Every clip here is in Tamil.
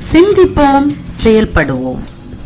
சிந்திப்போம் செயல்படுவோம்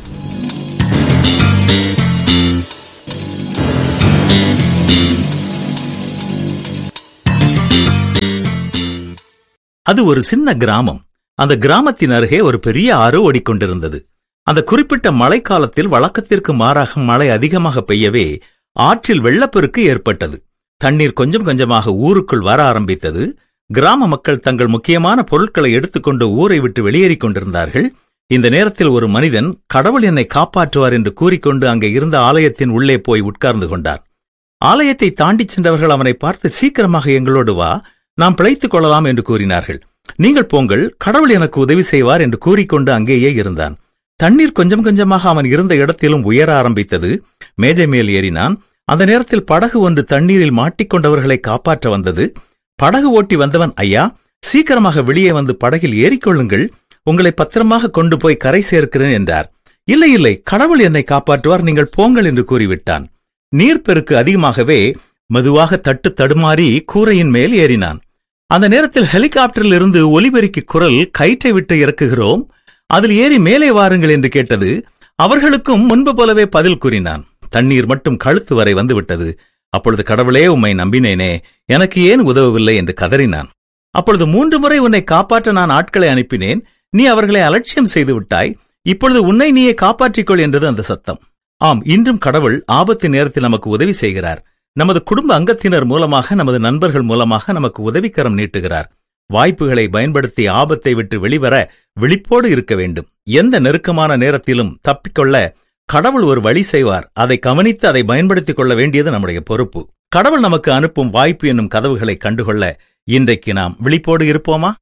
அது ஒரு சின்ன கிராமம் அந்த கிராமத்தின் அருகே ஒரு பெரிய ஆறு ஓடிக்கொண்டிருந்தது அந்த குறிப்பிட்ட மழைக்காலத்தில் வழக்கத்திற்கு மாறாக மழை அதிகமாக பெய்யவே ஆற்றில் வெள்ளப்பெருக்கு ஏற்பட்டது தண்ணீர் கொஞ்சம் கொஞ்சமாக ஊருக்குள் வர ஆரம்பித்தது கிராம மக்கள் தங்கள் முக்கியமான பொருட்களை எடுத்துக்கொண்டு ஊரை விட்டு வெளியேறிக் கொண்டிருந்தார்கள் இந்த நேரத்தில் ஒரு மனிதன் கடவுள் என்னை காப்பாற்றுவார் என்று கூறிக்கொண்டு அங்கே இருந்த ஆலயத்தின் உள்ளே போய் உட்கார்ந்து கொண்டார் ஆலயத்தை தாண்டிச் சென்றவர்கள் அவனை பார்த்து சீக்கிரமாக எங்களோடு வா நாம் பிழைத்துக் கொள்ளலாம் என்று கூறினார்கள் நீங்கள் போங்கள் கடவுள் எனக்கு உதவி செய்வார் என்று கூறிக்கொண்டு அங்கேயே இருந்தான் தண்ணீர் கொஞ்சம் கொஞ்சமாக அவன் இருந்த இடத்திலும் உயர ஆரம்பித்தது மேஜை மேல் ஏறினான் அந்த நேரத்தில் படகு ஒன்று தண்ணீரில் மாட்டிக்கொண்டவர்களை காப்பாற்ற வந்தது படகு ஓட்டி வந்தவன் ஐயா சீக்கிரமாக வெளியே வந்து படகில் ஏறிக்கொள்ளுங்கள் உங்களை பத்திரமாக கொண்டு போய் கரை சேர்க்கிறேன் என்றார் இல்லை இல்லை கடவுள் என்னை காப்பாற்றுவார் நீங்கள் போங்கள் என்று கூறிவிட்டான் நீர்ப்பெருக்கு அதிகமாகவே மெதுவாக தட்டு தடுமாறி கூரையின் மேல் ஏறினான் அந்த நேரத்தில் ஹெலிகாப்டரில் இருந்து ஒலிபெருக்கி குரல் கயிற்றை விட்டு இறக்குகிறோம் அதில் ஏறி மேலே வாருங்கள் என்று கேட்டது அவர்களுக்கும் முன்பு போலவே பதில் கூறினான் தண்ணீர் மட்டும் கழுத்து வரை வந்துவிட்டது அப்பொழுது கடவுளே உம்மை நம்பினேனே எனக்கு ஏன் உதவவில்லை என்று கதறினான் அப்பொழுது மூன்று முறை உன்னை காப்பாற்ற நான் ஆட்களை அனுப்பினேன் நீ அவர்களை அலட்சியம் செய்து விட்டாய் இப்பொழுது உன்னை நீயே காப்பாற்றிக்கொள் என்றது அந்த சத்தம் ஆம் இன்றும் கடவுள் ஆபத்து நேரத்தில் நமக்கு உதவி செய்கிறார் நமது குடும்ப அங்கத்தினர் மூலமாக நமது நண்பர்கள் மூலமாக நமக்கு உதவிக்கரம் நீட்டுகிறார் வாய்ப்புகளை பயன்படுத்தி ஆபத்தை விட்டு வெளிவர விழிப்போடு இருக்க வேண்டும் எந்த நெருக்கமான நேரத்திலும் தப்பிக்கொள்ள கடவுள் ஒரு வழி செய்வார் அதை கவனித்து அதை பயன்படுத்திக் கொள்ள வேண்டியது நம்முடைய பொறுப்பு கடவுள் நமக்கு அனுப்பும் வாய்ப்பு என்னும் கதவுகளை கண்டுகொள்ள இன்றைக்கு நாம் விழிப்போடு இருப்போமா